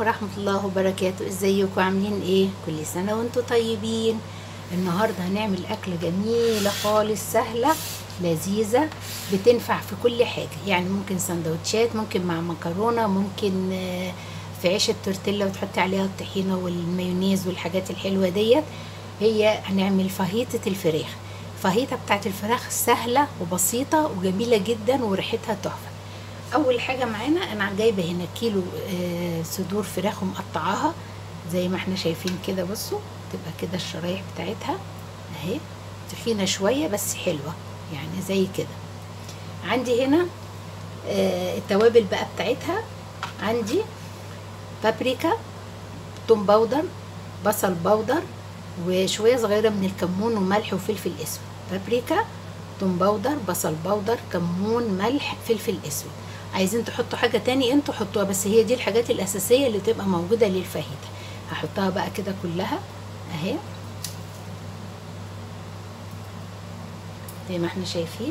ورحمة الله وبركاته ازيكم عاملين ايه كل سنة وانتم طيبين النهاردة هنعمل أكلة جميلة خالص سهلة لذيذة بتنفع في كل حاجة يعني ممكن سندوتشات ممكن مع مكرونة ممكن آه، في عيش التورتيلا وتحطي عليها الطحينة والمايونيز والحاجات الحلوة ديت هي هنعمل فاهيتة الفراخ فاهيتة بتاعت الفراخ سهلة وبسيطة وجميلة جدا وريحتها تحفة اول حاجه معانا انا جايبه هنا كيلو آه، صدور فراخ ومقطعاها زي ما احنا شايفين كده بصوا تبقى كده الشرايح بتاعتها اهي تخينه شويه بس حلوه يعني زي كده عندي هنا آه، التوابل بقى بتاعتها عندي بابريكا توم باودر بصل باودر وشويه صغيره من الكمون وملح وفلفل اسود بابريكا توم باودر بصل باودر كمون ملح فلفل اسود عايزين تحطوا حاجه تاني انتوا حطوها بس هي دي الحاجات الاساسيه اللي تبقى موجوده للفاهيتا هحطها بقى كده كلها اهي زي ما احنا شايفين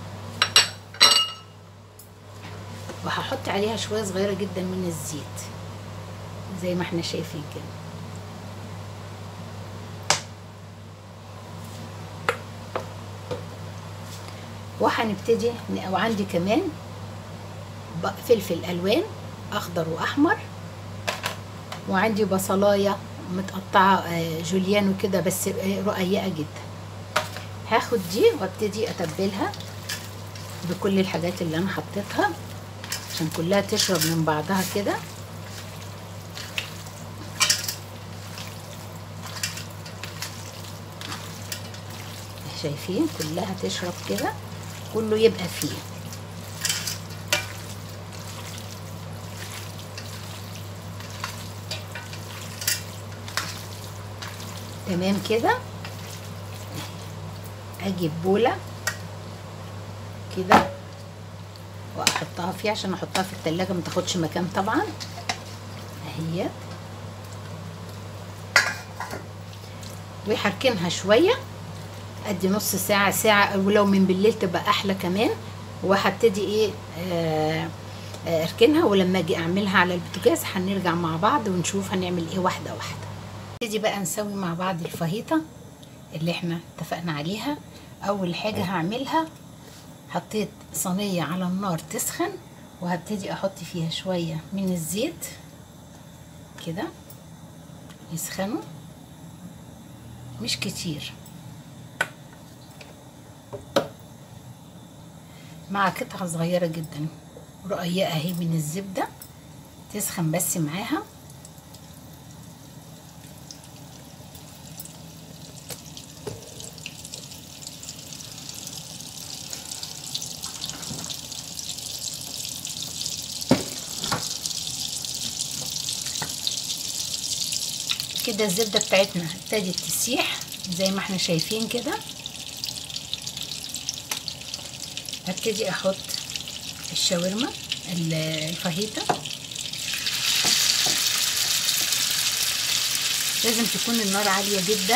وهحط عليها شويه صغيره جدا من الزيت زي ما احنا شايفين كده وهنبتدي وعندي كمان فلفل الوان اخضر واحمر وعندي بصلايه متقطعه جوليان وكده بس رقيقه جدا هاخد دي وابتدي اتبلها بكل الحاجات اللي انا حطيتها عشان كلها تشرب من بعضها كده شايفين كلها تشرب كده كله يبقى فيه تمام كده اجيب بوله كده واحطها فيها عشان احطها في التلاجة ما تاخدش مكان طبعا اهي وحركنها شويه ادي نص ساعه ساعه ولو من بالليل تبقى احلى كمان وهبتدي ايه آه آه اركنها ولما اجي اعملها على البوتاجاز هنرجع مع بعض ونشوف هنعمل ايه واحده واحده نبتدي بقى نسوي مع بعض الفاهيتا اللي احنا اتفقنا عليها اول حاجه هعملها حطيت صينيه على النار تسخن وهبتدي احط فيها شويه من الزيت كده يسخنوا مش كتير مع قطعة صغيرة جدا رقيقة اهي من الزبدة تسخن بس معاها كده الزبدة بتاعتنا ابتدت تسيح زي ما احنا شايفين كده هبتدي احط الشاورما الفاهيتا لازم تكون النار عالية جدا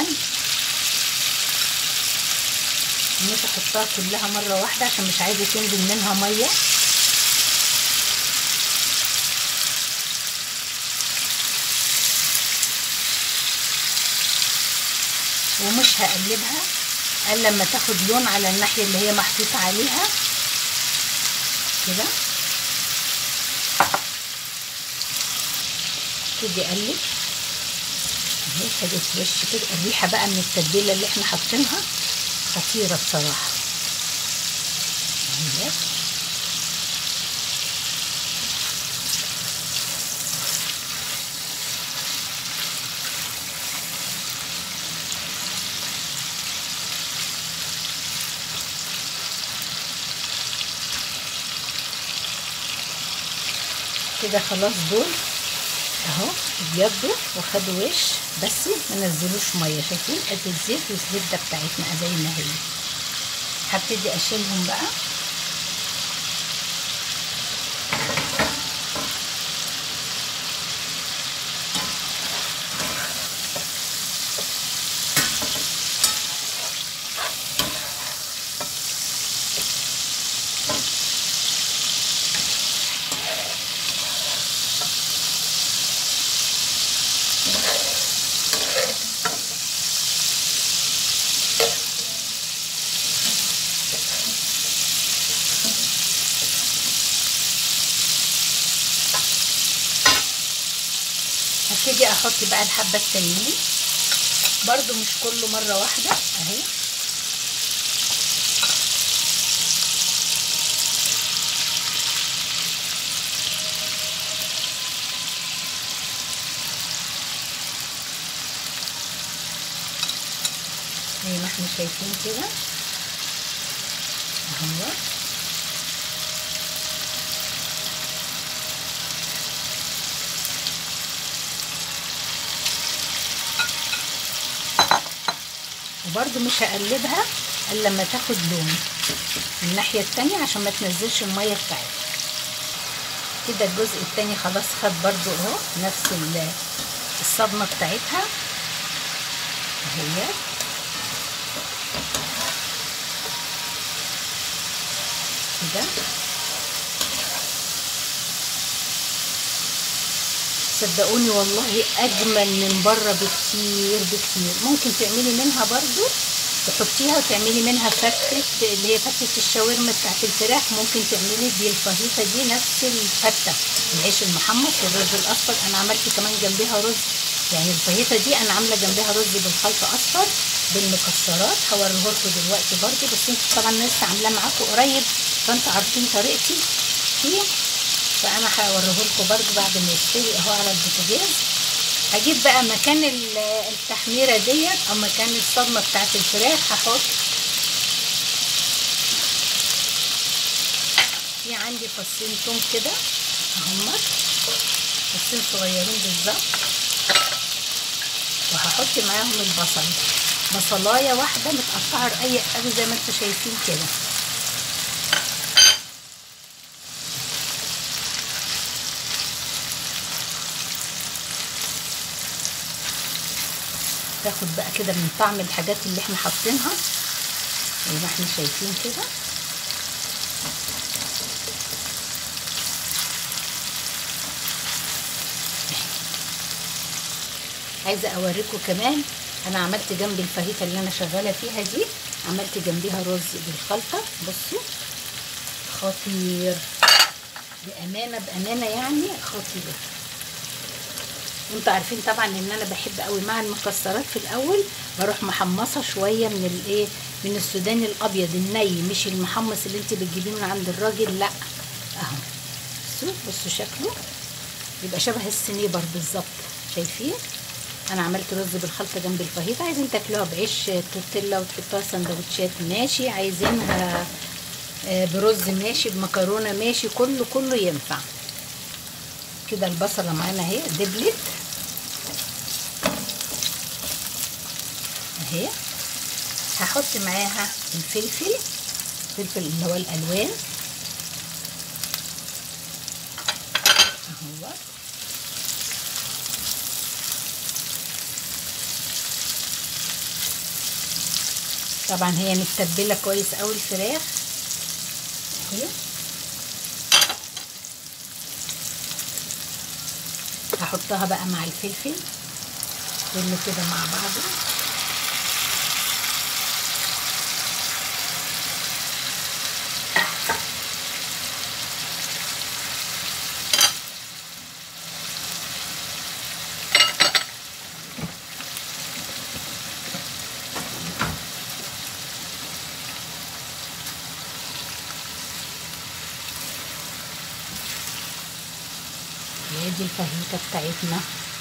مش احطها كلها مرة واحدة عشان مش عايزة تنزل منها مية ومش هقلبها الا لما تاخد لون على الناحيه اللي هي محطوطه عليها كده ابتدي اقلب اهي خدت وش كده الريحه بقى من التتبيله اللي احنا حاطينها خطيره بصراحه اهي كده خلاص دول اهو ابيضوا وخدوا وش بس ما نزلوش ميه شايفين قد الزيت والزبده بتاعتنا زي ما هي هبتدي اشيلهم بقى هبتدي احط بقى الحبه التانيين برضو مش كله مره واحده اهي زي ما احنا شايفين كده اهو وبرده مش هقلبها الا لما تاخد لون من الناحيه التانية عشان ما تنزلش الميه بتاعتها كده الجزء التاني خلاص خد برضو اهو نفس الصدمه بتاعتها اهي كده صدقوني والله اجمل من بره بكتير بكتير ممكن تعملي منها برضو تحطيها وتعملي منها فتة اللي هي فتة الشاورما بتاعت الفراخ ممكن تعملي دي الفاهيتا دي نفس الفتة العيش المحمص والرز الاصفر انا عملت كمان جنبها رز يعني الفاهيتا دي انا عامله جنبها رز بالخلطه اصفر بالمكسرات هوريه لكم دلوقتي برضو بس انتوا طبعا لسه عاملاه معاكم قريب فانتوا عارفين طريقتي فيه فانا هوريه لكم برضو بعد ما يستوي اهو على البوتاجاز هجيب بقى مكان التحميره ديت او مكان الصدمه بتاعت الفراخ هحط في عندي فصين توم كده اهمت فصين صغيرين بالظبط وهحط معاهم البصل بصلايه واحده متقطعه رقيق قوي زي ما انتم شايفين كده تاخد بقى كده من طعم الحاجات اللي احنا حاطينها زي ما احنا شايفين كده عايزه اوريكم كمان انا عملت جنب الفاهيتا اللي انا شغاله فيها دي عملت جنبيها رز بالخلطه بصوا خطير بامانه بامانه يعني خطير وانتوا عارفين طبعا ان انا بحب قوي مع المكسرات في الاول بروح محمصه شويه من الايه من السوداني الابيض الني مش المحمص اللي انت بتجيبيه من عند الراجل لا اهو بصوا بصوا شكله يبقى شبه السنيبر بالظبط شايفين انا عملت رز بالخلطه جنب الفاهيتا عايزين تاكلوها بعيش تورتيلا وتحطوها سندوتشات ماشي عايزينها برز ماشي بمكرونه ماشي كله كله ينفع كده البصله معانا اهي دبلت اهي هحط معاها الفلفل الفلفل اللي هو الالوان اهو طبعا هي متبله كويس قوي الفراخ اهي هحطها بقى مع الفلفل كله كده مع بعضه هي دي الفاهيتا بتاعتنا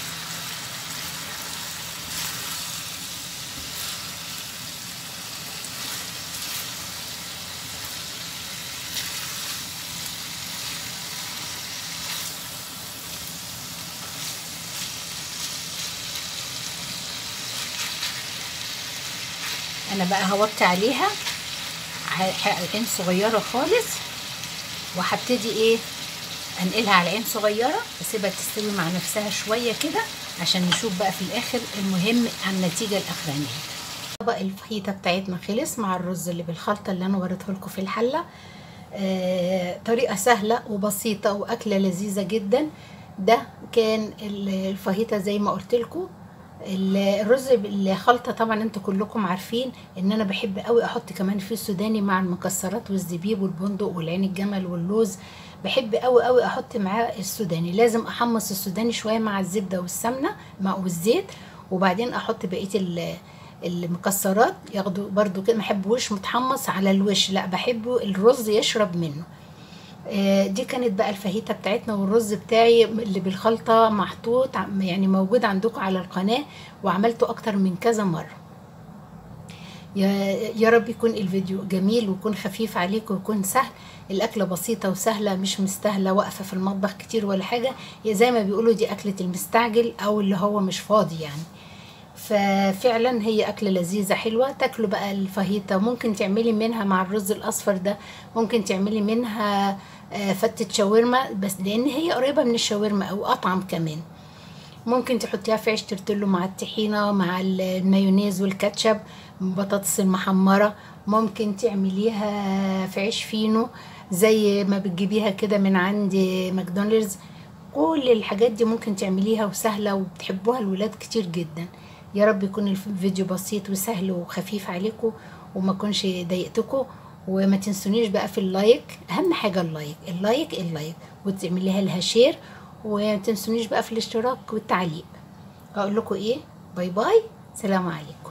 انا بقى هوطي عليها عين صغيره خالص وهبتدي ايه انقلها على عين صغيره اسيبها تستوي مع نفسها شويه كده عشان نشوف بقى في الاخر المهم عن النتيجه الاخرانيه طبق الفاهيتا بتاعتنا خلص مع الرز اللي بالخلطه اللي انا وريته لكم في الحله آه طريقه سهله وبسيطه واكله لذيذه جدا ده كان الفاهيتا زي ما قلت لكم ال- الرز بالخلطه طبعا انتوا كلكم عارفين ان انا بحب قوي احط كمان فيه السوداني مع المكسرات والزبيب والبندق والعين الجمل واللوز بحب قوي قوي احط معاه السوداني لازم احمص السوداني شويه مع الزبده والسمنه مع والزيت وبعدين احط بقيه ال- المكسرات ياخدوا برضو كده ما بحبوش متحمص على الوش لا بحبه الرز يشرب منه آه، دي كانت بقى الفاهيتا بتاعتنا والرز بتاعي اللي بالخلطة محطوط عم- يعني موجود عندكم على القناة وعملته أكتر من كذا مرة يا يا رب يكون الفيديو جميل ويكون خفيف عليكم ويكون سهل الأكلة بسيطة وسهلة مش مستاهلة واقفة في المطبخ كتير ولا حاجة هي زي ما بيقولوا دي أكلة المستعجل أو اللي هو مش فاضي يعني ففعلا هي أكلة لذيذة حلوة تاكلوا بقى الفاهيتا ممكن تعملي منها مع الرز الأصفر ده ممكن تعملي منها آه، فتة شاورما بس لأن هي قريبة من الشاورما أو أطعم كمان ممكن تحطيها في عيش ترتلو مع الطحينة مع المايونيز والكاتشب بطاطس المحمرة ممكن تعمليها في عيش فينو زي ما بتجيبيها كده من عند ماكدونالدز كل الحاجات دي ممكن تعمليها وسهلة وبتحبوها الولاد كتير جدا يا رب يكون الفيديو بسيط وسهل وخفيف عليكم وما كنش ضايقتكم وما تنسونيش بقى في اللايك اهم حاجة اللايك اللايك اللايك وتعمليها لها شير وما تنسونيش بقى في الاشتراك والتعليق اقول لكم ايه باي باي سلام عليكم